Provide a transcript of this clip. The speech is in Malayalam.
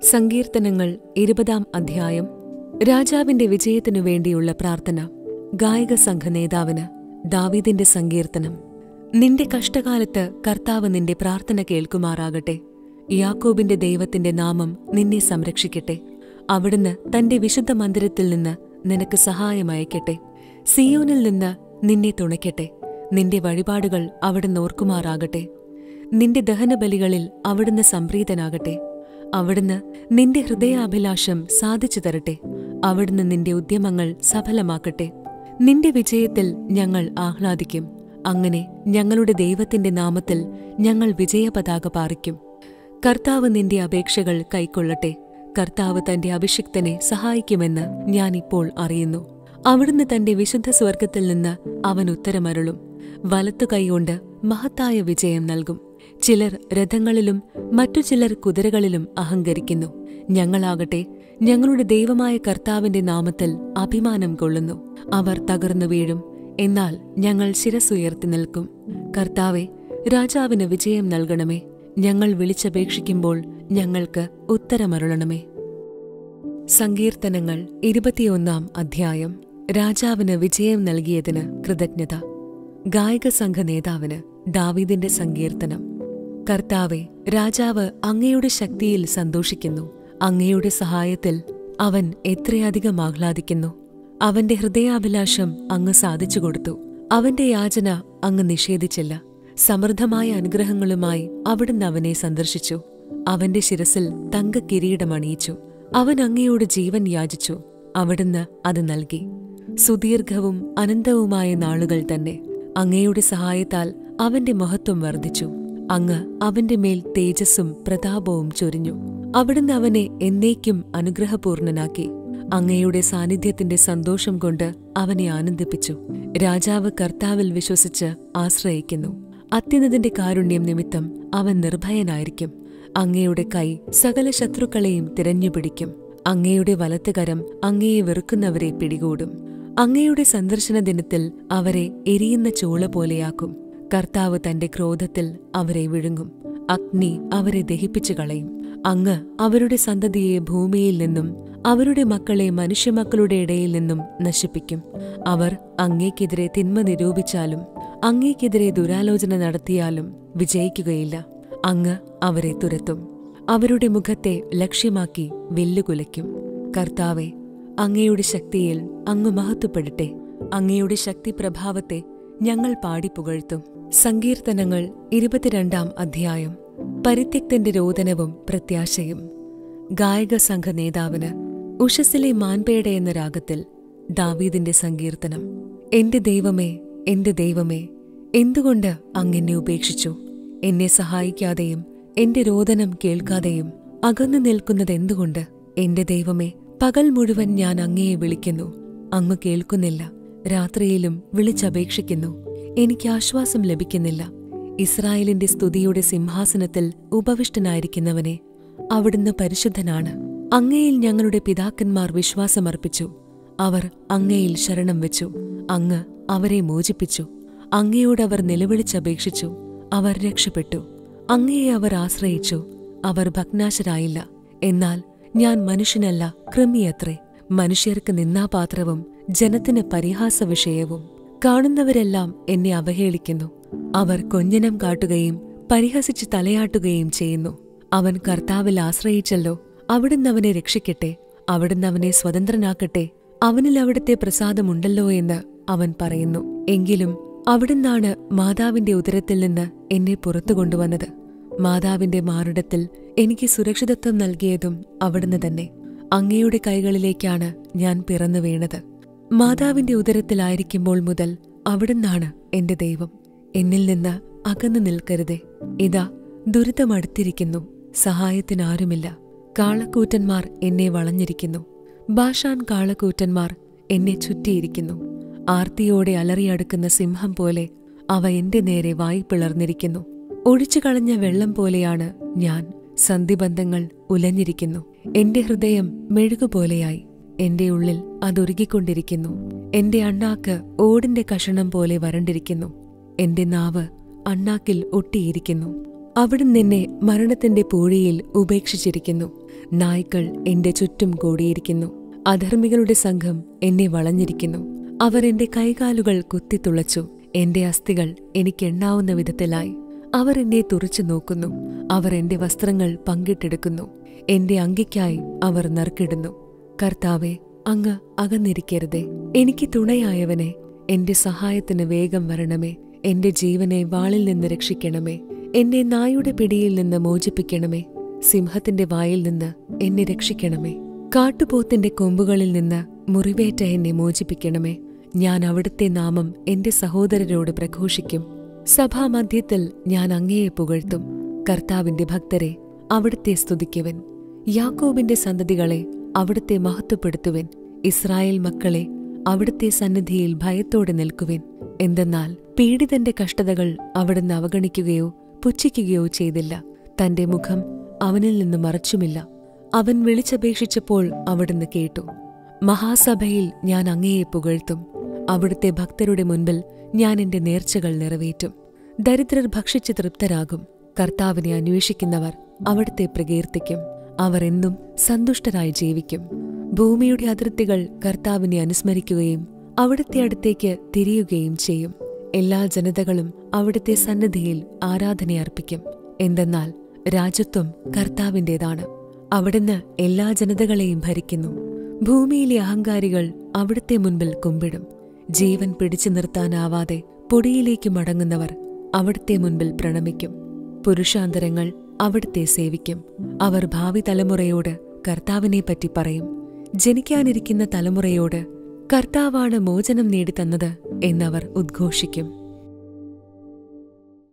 സങ്കീർത്തനങ്ങൾ ഇരുപതാം അധ്യായം രാജാവിന്റെ വിജയത്തിനു വേണ്ടിയുള്ള പ്രാർത്ഥന ഗായക സംഘ നേതാവിന് ദാവീദിന്റെ സങ്കീർത്തനം നിന്റെ കഷ്ടകാലത്ത് കർത്താവ് നിന്റെ പ്രാർത്ഥന കേൾക്കുമാറാകട്ടെ യാക്കോബിന്റെ ദൈവത്തിന്റെ നാമം നിന്നെ സംരക്ഷിക്കട്ടെ അവിടുന്ന് തന്റെ വിശുദ്ധ മന്ദിരത്തിൽ നിന്ന് നിനക്ക് സഹായമയക്കട്ടെ സിയോനിൽ നിന്ന് നിന്നെ തുണയ്ക്കട്ടെ നിന്റെ വഴിപാടുകൾ അവിടുന്ന് ഓർക്കുമാറാകട്ടെ നിന്റെ ദഹനബലികളിൽ അവിടുന്ന് സംപ്രീതനാകട്ടെ അവിടുന്ന് നിന്റെ ഹൃദയാഭിലാഷം സാധിച്ചു തരട്ടെ അവിടുന്ന് നിന്റെ ഉദ്യമങ്ങൾ സഫലമാക്കട്ടെ നിന്റെ വിജയത്തിൽ ഞങ്ങൾ ആഹ്ലാദിക്കും അങ്ങനെ ഞങ്ങളുടെ ദൈവത്തിന്റെ നാമത്തിൽ ഞങ്ങൾ വിജയപതാക പാറിക്കും കർത്താവ് നിന്റെ അപേക്ഷകൾ കൈക്കൊള്ളട്ടെ കർത്താവ് തന്റെ അഭിഷിക്തനെ സഹായിക്കുമെന്ന് ഞാൻ ഇപ്പോൾ അറിയുന്നു അവിടുന്ന് തന്റെ വിശുദ്ധ സ്വർഗത്തിൽ നിന്ന് അവൻ ഉത്തരമരുളും വലത്തു കൈകൊണ്ട് മഹത്തായ വിജയം നൽകും ചിലർ രഥങ്ങളിലും മറ്റു ചിലർ കുതിരകളിലും അഹങ്കരിക്കുന്നു ഞങ്ങളാകട്ടെ ഞങ്ങളുടെ ദൈവമായ കർത്താവിന്റെ നാമത്തിൽ അഭിമാനം കൊള്ളുന്നു അവർ തകർന്നു വീഴും എന്നാൽ ഞങ്ങൾ ശിരസുയർത്തി നിൽക്കും കർത്താവെ രാജാവിന് വിജയം നൽകണമേ ഞങ്ങൾ വിളിച്ചപേക്ഷിക്കുമ്പോൾ ഞങ്ങൾക്ക് ഉത്തരമരുളണമേ സങ്കീർത്തനങ്ങൾ ഇരുപത്തിയൊന്നാം അധ്യായം രാജാവിന് വിജയം നൽകിയതിന് കൃതജ്ഞത ഗായക സംഘ നേതാവിന് ദാവീദിന്റെ സങ്കീർത്തനം കർത്താവെ രാജാവ് അങ്ങയുടെ ശക്തിയിൽ സന്തോഷിക്കുന്നു അങ്ങയുടെ സഹായത്തിൽ അവൻ എത്രയധികം ആഹ്ലാദിക്കുന്നു അവന്റെ ഹൃദയാഭിലാഷം അങ്ങ് സാധിച്ചു കൊടുത്തു അവന്റെ യാചന അങ്ങ് നിഷേധിച്ചില്ല സമൃദ്ധമായ അനുഗ്രഹങ്ങളുമായി അവിടുന്ന് അവനെ സന്ദർശിച്ചു അവന്റെ ശിരസിൽ തങ്ക കിരീടമണിയിച്ചു അവൻ അങ്ങയോട് ജീവൻ യാചിച്ചു അവിടുന്ന് അത് നൽകി സുദീർഘവും അനന്തവുമായ നാളുകൾ തന്നെ അങ്ങയുടെ സഹായത്താൽ അവന്റെ മഹത്വം വർദ്ധിച്ചു അങ്ങ് അവന്റെ മേൽ തേജസ്സും പ്രതാപവും ചൊരിഞ്ഞു അവിടുന്ന് അവനെ എന്നേക്കും അനുഗ്രഹപൂർണനാക്കി അങ്ങയുടെ സാന്നിധ്യത്തിന്റെ സന്തോഷം കൊണ്ട് അവനെ ആനന്ദിപ്പിച്ചു രാജാവ് കർത്താവിൽ വിശ്വസിച്ച് ആശ്രയിക്കുന്നു അത്യുന്നതിന്റെ കാരുണ്യം നിമിത്തം അവൻ നിർഭയനായിരിക്കും അങ്ങയുടെ കൈ സകല ശത്രുക്കളെയും തിരഞ്ഞുപിടിക്കും അങ്ങയുടെ വലത്തുകരം അങ്ങയെ വെറുക്കുന്നവരെ പിടികൂടും അങ്ങയുടെ സന്ദർശന ദിനത്തിൽ അവരെ എരിയുന്ന ചൂള പോലെയാക്കും കർത്താവ് തന്റെ ക്രോധത്തിൽ അവരെ വിഴുങ്ങും അഗ്നി അവരെ ദഹിപ്പിച്ചു കളയും അങ്ങ് അവരുടെ സന്തതിയെ ഭൂമിയിൽ നിന്നും അവരുടെ മക്കളെ മനുഷ്യമക്കളുടെ ഇടയിൽ നിന്നും നശിപ്പിക്കും അവർ അങ്ങേക്കെതിരെ തിന്മ നിരൂപിച്ചാലും അങ്ങേക്കെതിരെ ദുരാലോചന നടത്തിയാലും വിജയിക്കുകയില്ല അങ്ങ് അവരെ തുരത്തും അവരുടെ മുഖത്തെ ലക്ഷ്യമാക്കി വെല്ലുകുലയ്ക്കും കർത്താവെ അങ്ങയുടെ ശക്തിയിൽ അങ്ങ് മഹത്വപ്പെടട്ടെ അങ്ങയുടെ ശക്തിപ്രഭാവത്തെ ഞങ്ങൾ പാടിപ്പുകഴ്ത്തും സങ്കീർത്തനങ്ങൾ ഇരുപത്തിരണ്ടാം അധ്യായം പരിത്യക്തന്റെ രോദനവും പ്രത്യാശയും ഗായക സംഘ നേതാവിന് ഉഷസ്സിലെ മാൻപേട എന്ന രാഗത്തിൽ ദാവീദിന്റെ സങ്കീർത്തനം എന്റെ ദൈവമേ എന്റെ ദൈവമേ എന്തുകൊണ്ട് അങ്ങെന്നെ ഉപേക്ഷിച്ചു എന്നെ സഹായിക്കാതെയും എന്റെ രോദനം കേൾക്കാതെയും അകന്നു നിൽക്കുന്നതെന്തുകൊണ്ട് എന്റെ ദൈവമേ പകൽ മുഴുവൻ ഞാൻ അങ്ങയെ വിളിക്കുന്നു അങ്ങ് കേൾക്കുന്നില്ല രാത്രിയിലും വിളിച്ചപേക്ഷിക്കുന്നു എനിക്ക് ആശ്വാസം ലഭിക്കുന്നില്ല ഇസ്രായേലിന്റെ സ്തുതിയുടെ സിംഹാസനത്തിൽ ഉപവിഷ്ടനായിരിക്കുന്നവനെ അവിടുന്ന് പരിശുദ്ധനാണ് അങ്ങയിൽ ഞങ്ങളുടെ പിതാക്കന്മാർ വിശ്വാസമർപ്പിച്ചു അവർ അങ്ങയിൽ ശരണം വെച്ചു അങ്ങ് അവരെ മോചിപ്പിച്ചു അങ്ങയോടവർ നിലവിളിച്ചപേക്ഷിച്ചു അവർ രക്ഷപ്പെട്ടു അങ്ങയെ അവർ ആശ്രയിച്ചു അവർ ഭഗ്നാശരായില്ല എന്നാൽ ഞാൻ മനുഷ്യനല്ല കൃമിയത്രേ മനുഷ്യർക്ക് നിന്നാപാത്രവും ജനത്തിന് പരിഹാസ വിഷയവും കാണുന്നവരെല്ലാം എന്നെ അവഹേളിക്കുന്നു അവർ കൊഞ്ഞനം കാട്ടുകയും പരിഹസിച്ച് തലയാട്ടുകയും ചെയ്യുന്നു അവൻ കർത്താവിൽ ആശ്രയിച്ചല്ലോ അവിടുന്ന് അവനെ രക്ഷിക്കട്ടെ അവിടുന്ന് അവനെ സ്വതന്ത്രനാക്കട്ടെ അവനിൽ അവിടുത്തെ പ്രസാദമുണ്ടല്ലോ എന്ന് അവൻ പറയുന്നു എങ്കിലും അവിടുന്നാണ് മാതാവിന്റെ ഉദരത്തിൽ നിന്ന് എന്നെ പുറത്തു കൊണ്ടുവന്നത് മാതാവിന്റെ മാറിടത്തിൽ എനിക്ക് സുരക്ഷിതത്വം നൽകിയതും അവിടുന്ന് തന്നെ അങ്ങയുടെ കൈകളിലേക്കാണ് ഞാൻ പിറന്നു വീണത് മാതാവിന്റെ ഉദരത്തിലായിരിക്കുമ്പോൾ മുതൽ അവിടുന്നാണ് എന്റെ ദൈവം എന്നിൽ നിന്ന് അകന്നു നിൽക്കരുതേ ഇതാ ദുരിതമടുത്തിരിക്കുന്നു സഹായത്തിനാരുമില്ല കാളക്കൂറ്റന്മാർ എന്നെ വളഞ്ഞിരിക്കുന്നു ഭാഷാൻ കാളക്കൂറ്റന്മാർ എന്നെ ചുറ്റിയിരിക്കുന്നു ആർത്തിയോടെ അലറിയടുക്കുന്ന സിംഹം പോലെ അവ എന്റെ നേരെ വായി പിളർന്നിരിക്കുന്നു ഒഴിച്ചു കളഞ്ഞ വെള്ളം പോലെയാണ് ഞാൻ സന്ധിബന്ധങ്ങൾ ഉലഞ്ഞിരിക്കുന്നു എന്റെ ഹൃദയം മെഴുകുപോലെയായി എന്റെ ഉള്ളിൽ അതൊരുകിക്കൊണ്ടിരിക്കുന്നു എന്റെ അണ്ണാക്ക് ഓടിന്റെ കഷണം പോലെ വരണ്ടിരിക്കുന്നു എന്റെ നാവ് അണ്ണാക്കിൽ ഒട്ടിയിരിക്കുന്നു അവിടുന്ന് എന്നെ മരണത്തിന്റെ പൂഴിയിൽ ഉപേക്ഷിച്ചിരിക്കുന്നു നായ്ക്കൾ എന്റെ ചുറ്റും കൂടിയിരിക്കുന്നു അധർമ്മികളുടെ സംഘം എന്നെ വളഞ്ഞിരിക്കുന്നു അവർ എന്റെ കൈകാലുകൾ കുത്തിത്തുളച്ചു എന്റെ അസ്ഥികൾ എനിക്കെണ്ണാവുന്ന വിധത്തിലായി അവർ എന്നെ തുറച്ചു നോക്കുന്നു അവർ എന്റെ വസ്ത്രങ്ങൾ പങ്കിട്ടെടുക്കുന്നു എന്റെ അങ്കിക്കായി അവർ നറുക്കിടുന്നു കർത്താവെ അങ്ങ് അകന്നിരിക്കരുതേ എനിക്ക് തുണയായവനെ എന്റെ സഹായത്തിന് വേഗം വരണമേ എന്റെ ജീവനെ വാളിൽ നിന്ന് രക്ഷിക്കണമേ എന്നെ നായുടെ പിടിയിൽ നിന്ന് മോചിപ്പിക്കണമേ സിംഹത്തിന്റെ വായിൽ നിന്ന് എന്നെ രക്ഷിക്കണമേ കാട്ടുപോത്തിന്റെ കൊമ്പുകളിൽ നിന്ന് മുറിവേറ്റ എന്നെ മോചിപ്പിക്കണമേ ഞാൻ അവിടുത്തെ നാമം എന്റെ സഹോദരരോട് പ്രഘോഷിക്കും സഭാമധ്യത്തിൽ ഞാൻ അങ്ങയെ പുകഴ്ത്തും കർത്താവിന്റെ ഭക്തരെ അവിടുത്തെ സ്തുതിക്കുവൻ യാക്കോബിന്റെ സന്തതികളെ അവിടുത്തെ മഹത്വപ്പെടുത്തുവൻ ഇസ്രായേൽ മക്കളെ അവിടുത്തെ സന്നിധിയിൽ ഭയത്തോടെ നിൽക്കുവിൻ എന്തെന്നാൽ പീഡിതന്റെ കഷ്ടതകൾ അവിടുന്ന് അവഗണിക്കുകയോ പുച്ഛിക്കുകയോ ചെയ്തില്ല തന്റെ മുഖം അവനിൽ നിന്ന് മറച്ചുമില്ല അവൻ വിളിച്ചപേക്ഷിച്ചപ്പോൾ അവിടുന്ന് കേട്ടു മഹാസഭയിൽ ഞാൻ അങ്ങയെ പുകഴ്ത്തും അവിടുത്തെ ഭക്തരുടെ മുൻപിൽ ഞാൻ എന്റെ നേർച്ചകൾ നിറവേറ്റും ദരിദ്രർ ഭക്ഷിച്ച് തൃപ്തരാകും കർത്താവിനെ അന്വേഷിക്കുന്നവർ അവിടുത്തെ പ്രകീർത്തിക്കും അവർ എന്നും സന്തുഷ്ടരായി ജീവിക്കും ഭൂമിയുടെ അതിർത്തികൾ കർത്താവിനെ അനുസ്മരിക്കുകയും അവിടുത്തെ അടുത്തേക്ക് തിരിയുകയും ചെയ്യും എല്ലാ ജനതകളും അവിടുത്തെ സന്നിധിയിൽ ആരാധനയർപ്പിക്കും എന്തെന്നാൽ രാജ്യത്വം കർത്താവിൻ്റെതാണ് അവിടുന്ന് എല്ലാ ജനതകളെയും ഭരിക്കുന്നു ഭൂമിയിലെ അഹങ്കാരികൾ അവിടുത്തെ മുൻപിൽ കുമ്പിടും ജീവൻ പിടിച്ചു നിർത്താനാവാതെ പൊടിയിലേക്ക് മടങ്ങുന്നവർ അവിടുത്തെ മുൻപിൽ പ്രണമിക്കും പുരുഷാന്തരങ്ങൾ അവിടുത്തെ സേവിക്കും അവർ ഭാവി തലമുറയോട് കർത്താവിനെപ്പറ്റി പറയും ജനിക്കാനിരിക്കുന്ന തലമുറയോട് കർത്താവാണ് മോചനം നേടിത്തന്നത് എന്നവർ ഉദ്ഘോഷിക്കും